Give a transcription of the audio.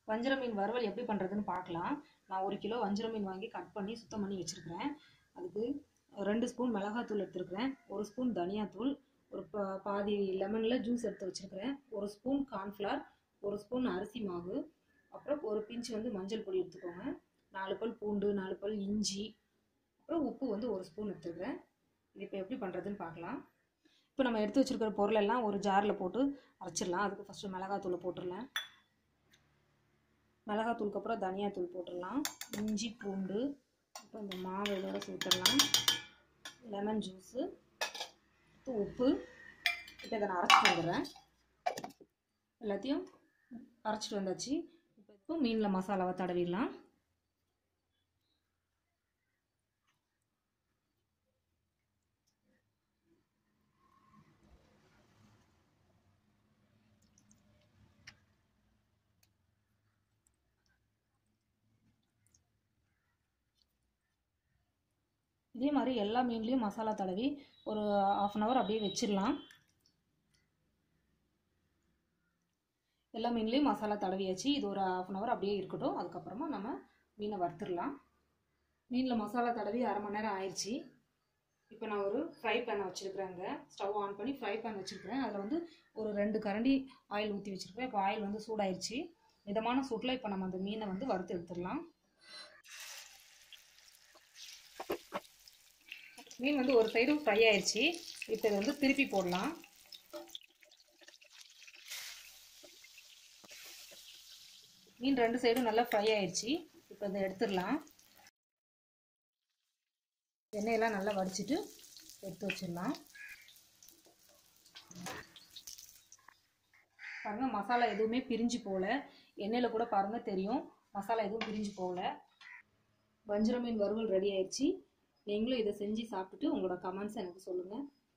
வஞ்சர மீன் வறுவல் எப்படி பண்ணுறதுன்னு பார்க்கலாம் நான் ஒரு கிலோ வஞ்சர மீன் வாங்கி கட் பண்ணி சுத்தம் பண்ணி வச்சுருக்கிறேன் அதுக்கு ரெண்டு ஸ்பூன் மிளகாத்தூள் எடுத்துருக்கிறேன் ஒரு ஸ்பூன் தனியாத்தூள் ஒரு பா பாதி லெமனில் ஜூஸ் எடுத்து வச்சுருக்கிறேன் ஒரு ஸ்பூன் கார்ன்ஃப்ளவர் ஒரு ஸ்பூன் அரிசி மாவு அப்புறம் ஒரு பிஞ்சு வந்து மஞ்சள் பொடி எடுத்துக்கோங்க நாலு பல் பூண்டு நாலு பல் இஞ்சி அப்புறம் உப்பு வந்து ஒரு ஸ்பூன் எடுத்துக்கிறேன் இது இப்போ எப்படி பண்ணுறதுன்னு பார்க்கலாம் இப்போ நம்ம எடுத்து வச்சுருக்கிற பொருளெல்லாம் ஒரு ஜாரில் போட்டு அரைச்சிடலாம் அதுக்கு ஃபஸ்ட்டு மிளகாத்தூளை போட்டுடலாம் மிளகாத்தூளுக்கு அப்புறம் தனியாத்தூள் போட்டுடலாம் இஞ்சி பூண்டு அப்புறம் இந்த மாவு இதோட சேர்த்துடலாம் லெமன் ஜூஸு உப்பு இப்போ இதை நான் அரைச்சிட்டு வந்துடுறேன் எல்லாத்தையும் அரைச்சிட்டு வந்தாச்சு இப்போ இப்போ மீனில் மசாலாவை தடவிடலாம் இதே மாதிரி எல்லா மீன்லேயும் மசாலா தடவி ஒரு ஆஃப் அன் ஹவர் அப்படியே வச்சிடலாம் எல்லா மீன்லேயும் மசாலா தடவியாச்சு இது ஒரு ஆஃப் அன் ஹவர் அப்படியே இருக்கட்டும் அதுக்கப்புறமா நம்ம மீனை வறுத்துடலாம் மீனில் மசாலா தடவி அரை மணி நேரம் ஆயிடுச்சு இப்போ நான் ஒரு ஃப்ரை பேன் வச்சுருக்குறேங்க ஸ்டவ் ஆன் பண்ணி ஃப்ரை பேன் வச்சுருக்கிறேன் அதில் வந்து ஒரு ரெண்டு கரண்டி ஆயில் ஊற்றி வச்சுருக்கிறேன் இப்போ ஆயில் வந்து சூடாயிருச்சு மிதமான சூட்டில் இப்போ நம்ம அந்த மீனை வந்து வறுத்து எடுத்துடலாம் மீன் வந்து ஒரு சைடும் ஃப்ரை ஆயிடுச்சு இப்போ இதை வந்து திருப்பி போடலாம் மீன் ரெண்டு சைடும் நல்லா ஃப்ரை ஆயிடுச்சு இப்போ இதை எடுத்துடலாம் எண்ணெயெல்லாம் நல்லா வடிச்சிட்டு எடுத்து வச்சிடலாம் பாருங்கள் மசாலா எதுவுமே பிரிஞ்சு போகல எண்ணெயில் கூட பாருங்கள் தெரியும் மசாலா எதுவும் பிரிஞ்சு போகல வஞ்சர மீன் வறுவல் ரெடி ஆயிடுச்சு நீங்களும் இதை செஞ்சு சாப்பிட்டுட்டு உங்களோட கமெண்ட்ஸ் எனக்கு சொல்லுங்கள்